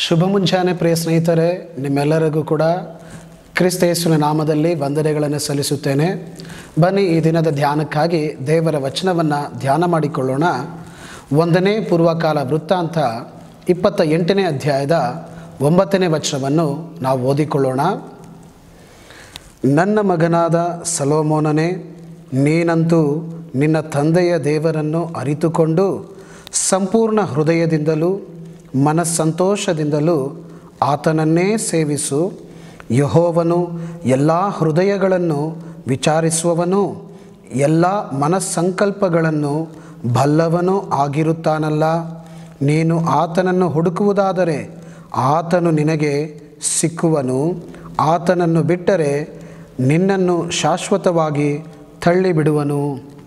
ಶುಭ ಮುಂಜಾನೆ ಪ್ರಿಯ ಸ್ನೇಹಿತರೆ ನಿಮ್ಮೆಲ್ಲರಿಗೂ ಕೂಡ ಕ್ರಿಸ್ತ ಯೇಸುವಿನ ನಾಮದಲ್ಲಿ ವಂದನೆಗಳನ್ನು ಸಲ್ಲಿಸುತ್ತೇನೆ ಬನ್ನಿ ಈ ದಿನದ ಧ್ಯಾನಕ್ಕಾಗಿ ದೇವರ ವಚನವನ್ನು ಧ್ಯಾನ ಮಾಡಿಕೊಳ್ಳೋಣ ಒಂದನೇ ಪೂರ್ವಕಾಲ ವೃತ್ತಾಂತ ಇಪ್ಪತ್ತ ಎಂಟನೇ ಅಧ್ಯಾಯದ ಒಂಬತ್ತನೇ ವಚನವನ್ನು ನಾವು ಓದಿಕೊಳ್ಳೋಣ ನನ್ನ ಮಗನಾದ ಸಲೋಮೋನನೇ ನೀನಂತೂ ನಿನ್ನ ತಂದೆಯ ದೇವರನ್ನು ಅರಿತುಕೊಂಡು ಸಂಪೂರ್ಣ ಹೃದಯದಿಂದಲೂ ಮನಸ್ಸಂತೋಷದಿಂದಲೂ ಆತನನ್ನೇ ಸೇವಿಸು ಯಹೋವನು ಎಲ್ಲ ಹೃದಯಗಳನ್ನು ವಿಚಾರಿಸುವವನು ಎಲ್ಲ ಮನಸ್ಸಂಕಲ್ಪಗಳನ್ನು ಬಲ್ಲವನೂ ಆಗಿರುತ್ತಾನಲ್ಲ ನೀನು ಆತನನ್ನು ಹುಡುಕುವುದಾದರೆ ಆತನು ನಿನಗೆ ಸಿಕ್ಕುವನು ಆತನನ್ನು ಬಿಟ್ಟರೆ ನಿನ್ನನ್ನು ಶಾಶ್ವತವಾಗಿ ತಳ್ಳಿಬಿಡುವನು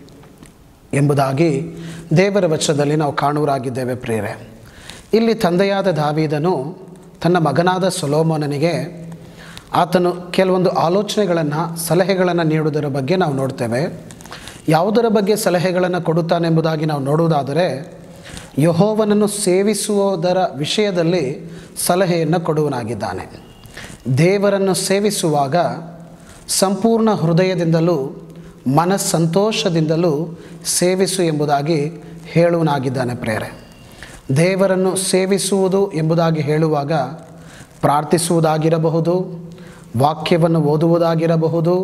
ಎಂಬುದಾಗಿ ದೇವರ ವಚನದಲ್ಲಿ ನಾವು ಕಾಣುವರಾಗಿದ್ದೇವೆ ಪ್ರೇರೆ ಇಲ್ಲಿ ತಂದೆಯಾದ ದಾವೀದನು ತನ್ನ ಮಗನಾದ ಸೊಲೋಮೋನನಿಗೆ ಆತನು ಕೆಲವೊಂದು ಆಲೋಚನೆಗಳನ್ನು ಸಲಹೆಗಳನ್ನು ನೀಡುವುದರ ಬಗ್ಗೆ ನಾವು ನೋಡ್ತೇವೆ ಯಾವುದರ ಬಗ್ಗೆ ಸಲಹೆಗಳನ್ನು ಕೊಡುತ್ತಾನೆಂಬುದಾಗಿ ನಾವು ನೋಡುವುದಾದರೆ ಯಹೋವನನ್ನು ಸೇವಿಸುವುದರ ವಿಷಯದಲ್ಲಿ ಸಲಹೆಯನ್ನು ಕೊಡುವನಾಗಿದ್ದಾನೆ ದೇವರನ್ನು ಸೇವಿಸುವಾಗ ಸಂಪೂರ್ಣ ಹೃದಯದಿಂದಲೂ ಮನಸ್ಸಂತೋಷದಿಂದಲೂ ಸೇವಿಸು ಎಂಬುದಾಗಿ ಹೇಳುವನಾಗಿದ್ದಾನೆ ಪ್ರೇರೆ ದೇವರನ್ನು ಸೇವಿಸುವುದು ಎಂಬುದಾಗಿ ಹೇಳುವಾಗ ಪ್ರಾರ್ಥಿಸುವುದಾಗಿರಬಹುದು ವಾಕ್ಯವನ್ನು ಓದುವುದಾಗಿರಬಹುದು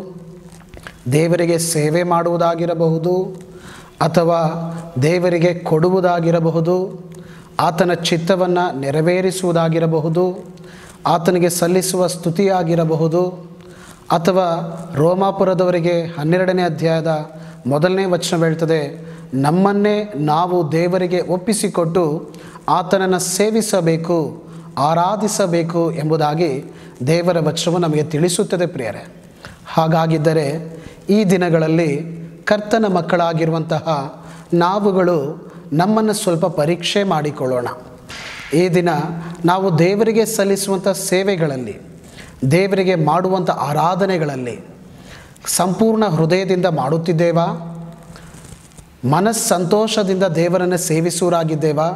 ದೇವರಿಗೆ ಸೇವೆ ಮಾಡುವುದಾಗಿರಬಹುದು ಅಥವಾ ದೇವರಿಗೆ ಕೊಡುವುದಾಗಿರಬಹುದು ಆತನ ಚಿತ್ತವನ್ನು ನೆರವೇರಿಸುವುದಾಗಿರಬಹುದು ಆತನಿಗೆ ಸಲ್ಲಿಸುವ ಸ್ತುತಿಯಾಗಿರಬಹುದು ಅಥವಾ ರೋಮಾಪುರದವರಿಗೆ ಹನ್ನೆರಡನೇ ಅಧ್ಯಾಯದ ಮೊದಲನೇ ವಚನ ಹೇಳ್ತದೆ ನಮ್ಮನ್ನೇ ನಾವು ದೇವರಿಗೆ ಒಪ್ಪಿಸಿಕೊಟ್ಟು ಆತನನ್ನು ಸೇವಿಸಬೇಕು ಆರಾಧಿಸಬೇಕು ಎಂಬುದಾಗಿ ದೇವರ ವಚನವು ನಮಗೆ ತಿಳಿಸುತ್ತದೆ ಪ್ರಿಯರೇ ಹಾಗಾಗಿದ್ದರೆ ಈ ದಿನಗಳಲ್ಲಿ ಕರ್ತನ ಮಕ್ಕಳಾಗಿರುವಂತಹ ನಾವುಗಳು ನಮ್ಮನ್ನು ಸ್ವಲ್ಪ ಪರೀಕ್ಷೆ ಮಾಡಿಕೊಳ್ಳೋಣ ಈ ದಿನ ನಾವು ದೇವರಿಗೆ ಸಲ್ಲಿಸುವಂಥ ಸೇವೆಗಳಲ್ಲಿ ದೇವರಿಗೆ ಮಾಡುವಂಥ ಆರಾಧನೆಗಳಲ್ಲಿ ಸಂಪೂರ್ಣ ಹೃದಯದಿಂದ ಮಾಡುತ್ತಿದ್ದೇವಾ ಮನಸ್ಸಂತೋಷದಿಂದ ದೇವರನ್ನು ಸೇವಿಸುವರಾಗಿದ್ದೇವಾ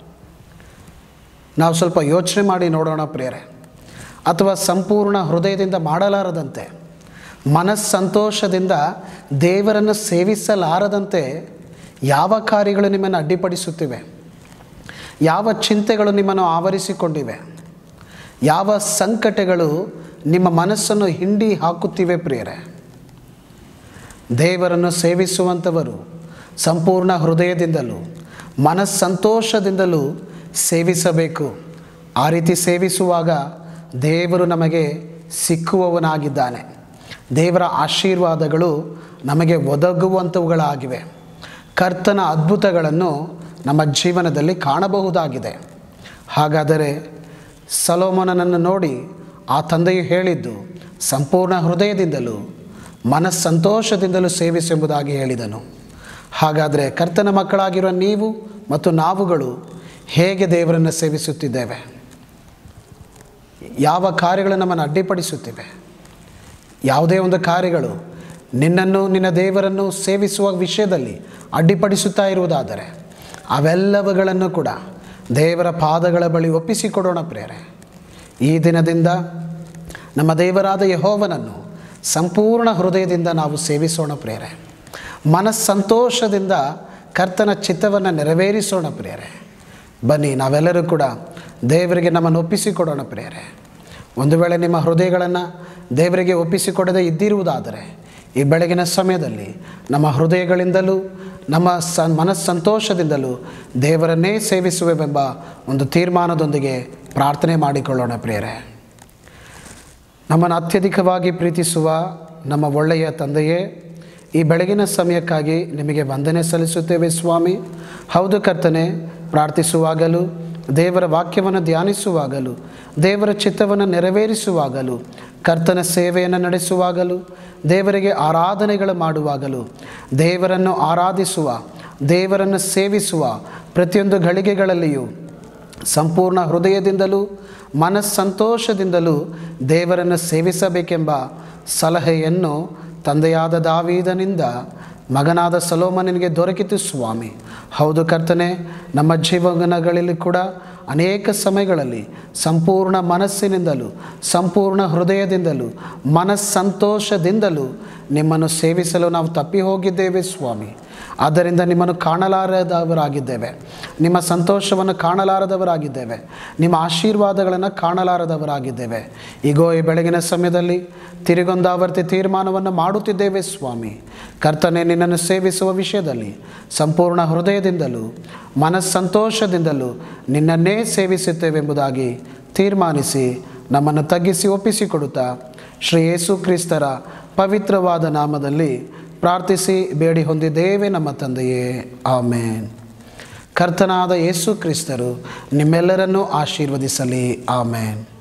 ನಾವು ಸ್ವಲ್ಪ ಯೋಚನೆ ಮಾಡಿ ನೋಡೋಣ ಪ್ರೇರೆ ಅಥವಾ ಸಂಪೂರ್ಣ ಹೃದಯದಿಂದ ಮಾಡಲಾರದಂತೆ ಮನಸ್ಸಂತೋಷದಿಂದ ದೇವರನ್ನು ಸೇವಿಸಲಾರದಂತೆ ಯಾವ ಕಾರ್ಯಗಳು ನಿಮ್ಮನ್ನು ಅಡ್ಡಿಪಡಿಸುತ್ತಿವೆ ಯಾವ ಚಿಂತೆಗಳು ನಿಮ್ಮನ್ನು ಆವರಿಸಿಕೊಂಡಿವೆ ಯಾವ ಸಂಕಟಗಳು ನಿಮ್ಮ ಮನಸ್ಸನ್ನು ಹಿಂಡಿ ಹಾಕುತ್ತಿವೆ ಪ್ರಿಯರೇ ದೇವರನ್ನು ಸೇವಿಸುವಂಥವರು ಸಂಪೂರ್ಣ ಹೃದಯದಿಂದಲೂ ಮನಸ್ಸಂತೋಷದಿಂದಲೂ ಸೇವಿಸಬೇಕು ಆ ರೀತಿ ಸೇವಿಸುವಾಗ ದೇವರು ನಮಗೆ ಸಿಕ್ಕುವವನಾಗಿದ್ದಾನೆ ದೇವರ ಆಶೀರ್ವಾದಗಳು ನಮಗೆ ಒದಗುವಂಥವುಗಳಾಗಿವೆ ಕರ್ತನ ಅದ್ಭುತಗಳನ್ನು ನಮ್ಮ ಜೀವನದಲ್ಲಿ ಕಾಣಬಹುದಾಗಿದೆ ಹಾಗಾದರೆ ಸಲೋಮನನನ್ನು ನೋಡಿ ಆ ತಂದೆಯು ಹೇಳಿದ್ದು ಸಂಪೂರ್ಣ ಹೃದಯದಿಂದಲೂ ಮನಸ್ಸಂತೋಷದಿಂದಲೂ ಸೇವಿಸೆಂಬುದಾಗಿ ಹೇಳಿದನು ಹಾಗಾದರೆ ಕರ್ತನ ಮಕ್ಕಳಾಗಿರುವ ನೀವು ಮತ್ತು ನಾವುಗಳು ಹೇಗೆ ದೇವರನ್ನು ಸೇವಿಸುತ್ತಿದ್ದೇವೆ ಯಾವ ಕಾರ್ಯಗಳು ನಮ್ಮನ್ನು ಅಡ್ಡಿಪಡಿಸುತ್ತಿವೆ ಯಾವುದೇ ಒಂದು ಕಾರ್ಯಗಳು ನಿನ್ನನ್ನು ನಿನ್ನ ದೇವರನ್ನು ಸೇವಿಸುವ ವಿಷಯದಲ್ಲಿ ಅಡ್ಡಿಪಡಿಸುತ್ತಾ ಇರುವುದಾದರೆ ಅವೆಲ್ಲವುಗಳನ್ನು ಕೂಡ ದೇವರ ಪಾದಗಳ ಬಳಿ ಒಪ್ಪಿಸಿಕೊಡೋಣ ಪ್ರೇರೆ ಈ ದಿನದಿಂದ ನಮ್ಮ ದೇವರಾದ ಯಹೋವನನ್ನು ಸಂಪೂರ್ಣ ಹೃದಯದಿಂದ ನಾವು ಸೇವಿಸೋಣ ಪ್ರೇರೆ ಮನಸ್ಸಂತೋಷದಿಂದ ಕರ್ತನ ಚಿತ್ತವನ್ನು ನೆರವೇರಿಸೋಣ ಪ್ರೇರೆ ಬನ್ನಿ ನಾವೆಲ್ಲರೂ ಕೂಡ ದೇವರಿಗೆ ನಮ್ಮನ್ನು ಒಪ್ಪಿಸಿಕೊಡೋಣ ಪ್ರೇರೆ ಒಂದು ವೇಳೆ ನಿಮ್ಮ ಹೃದಯಗಳನ್ನು ದೇವರಿಗೆ ಒಪ್ಪಿಸಿಕೊಡದೇ ಇದ್ದಿರುವುದಾದರೆ ಈ ಬೆಳಗಿನ ಸಮಯದಲ್ಲಿ ನಮ್ಮ ಹೃದಯಗಳಿಂದಲೂ ನಮ್ಮ ಸ ಮನಸ್ಸಂತೋಷದಿಂದಲೂ ದೇವರನ್ನೇ ಸೇವಿಸುವೆವೆಂಬ ಒಂದು ತೀರ್ಮಾನದೊಂದಿಗೆ ಪ್ರಾರ್ಥನೆ ಮಾಡಿಕೊಳ್ಳೋಣ ಪ್ರೇರೆ ನಮ್ಮನ್ನು ಅತ್ಯಧಿಕವಾಗಿ ಪ್ರೀತಿಸುವ ನಮ್ಮ ಒಳ್ಳೆಯ ತಂದೆಯೇ ಈ ಬೆಳಗಿನ ಸಮಯಕ್ಕಾಗಿ ನಿಮಗೆ ವಂದನೆ ಸಲ್ಲಿಸುತ್ತೇವೆ ಸ್ವಾಮಿ ಹೌದು ಕರ್ತನೆ ಪ್ರಾರ್ಥಿಸುವಾಗಲೂ ದೇವರ ವಾಕ್ಯವನ್ನು ಧ್ಯಾನಿಸುವಾಗಲೂ ದೇವರ ಚಿತ್ತವನ್ನು ನೆರವೇರಿಸುವಾಗಲೂ ಕರ್ತನ ಸೇವೆಯನ್ನು ನಡೆಸುವಾಗಲೂ ದೇವರಿಗೆ ಆರಾಧನೆಗಳು ಮಾಡುವಾಗಲೂ ದೇವರನ್ನು ಆರಾಧಿಸುವ ದೇವರನ್ನು ಸೇವಿಸುವ ಪ್ರತಿಯೊಂದು ಗಳಿಗೆಗಳಲ್ಲಿಯೂ ಸಂಪೂರ್ಣ ಹೃದಯದಿಂದಲೂ ಮನಸ್ಸಂತೋಷದಿಂದಲೂ ದೇವರನ್ನು ಸೇವಿಸಬೇಕೆಂಬ ಸಲಹೆಯನ್ನು ತಂದೆಯಾದ ದಾವೀದನಿಂದ ಮಗನಾದ ಸಲೋಮನಿಗೆ ದೊರಕಿತು ಸ್ವಾಮಿ ಹೌದು ಕರ್ತನೆ ನಮ್ಮ ಜೀವನಗಳಲ್ಲಿ ಕೂಡ ಅನೇಕ ಸಮಯಗಳಲ್ಲಿ ಸಂಪೂರ್ಣ ಮನಸ್ಸಿನಿಂದಲೂ ಸಂಪೂರ್ಣ ಹೃದಯದಿಂದಲೂ ಮನಸ್ಸಂತೋಷದಿಂದಲೂ ನಿಮ್ಮನ್ನು ಸೇವಿಸಲು ನಾವು ತಪ್ಪಿ ಹೋಗಿದ್ದೇವೆ ಸ್ವಾಮಿ ಆದ್ದರಿಂದ ನಿಮ್ಮನ್ನು ಕಾಣಲಾರದವರಾಗಿದ್ದೇವೆ ನಿಮ್ಮ ಸಂತೋಷವನ್ನು ಕಾಣಲಾರದವರಾಗಿದ್ದೇವೆ ನಿಮ್ಮ ಆಶೀರ್ವಾದಗಳನ್ನು ಕಾಣಲಾರದವರಾಗಿದ್ದೇವೆ ಈಗೋ ಈ ಬೆಳಗಿನ ಸಮಯದಲ್ಲಿ ತಿರುಗೊಂದಾವರ್ತಿ ತೀರ್ಮಾನವನ್ನು ಮಾಡುತ್ತಿದ್ದೇವೆ ಸ್ವಾಮಿ ಕರ್ತನೆ ನಿನ್ನನ್ನು ಸೇವಿಸುವ ವಿಷಯದಲ್ಲಿ ಸಂಪೂರ್ಣ ಹೃದಯದಿಂದಲೂ ಮನಸ್ಸಂತೋಷದಿಂದಲೂ ನಿನ್ನನ್ನೇ ಸೇವಿಸುತ್ತೇವೆಂಬುದಾಗಿ ತೀರ್ಮಾನಿಸಿ ನಮ್ಮನ್ನು ತಗ್ಗಿಸಿ ಒಪ್ಪಿಸಿಕೊಡುತ್ತಾ ಶ್ರೀ ಯೇಸು ಕ್ರಿಸ್ತರ ಪವಿತ್ರವಾದ ನಾಮದಲ್ಲಿ ಪ್ರಾರ್ಥಿಸಿ ಬೇಡಿ ಹೊಂದಿದ್ದೇವೆ ನಮ್ಮ ತಂದೆಯೇ ಆಮೇನ್ ಕರ್ತನಾದ ಯೇಸು ಕ್ರಿಸ್ತರು ನಿಮ್ಮೆಲ್ಲರನ್ನೂ ಆಶೀರ್ವದಿಸಲಿ ಆಮೇನ್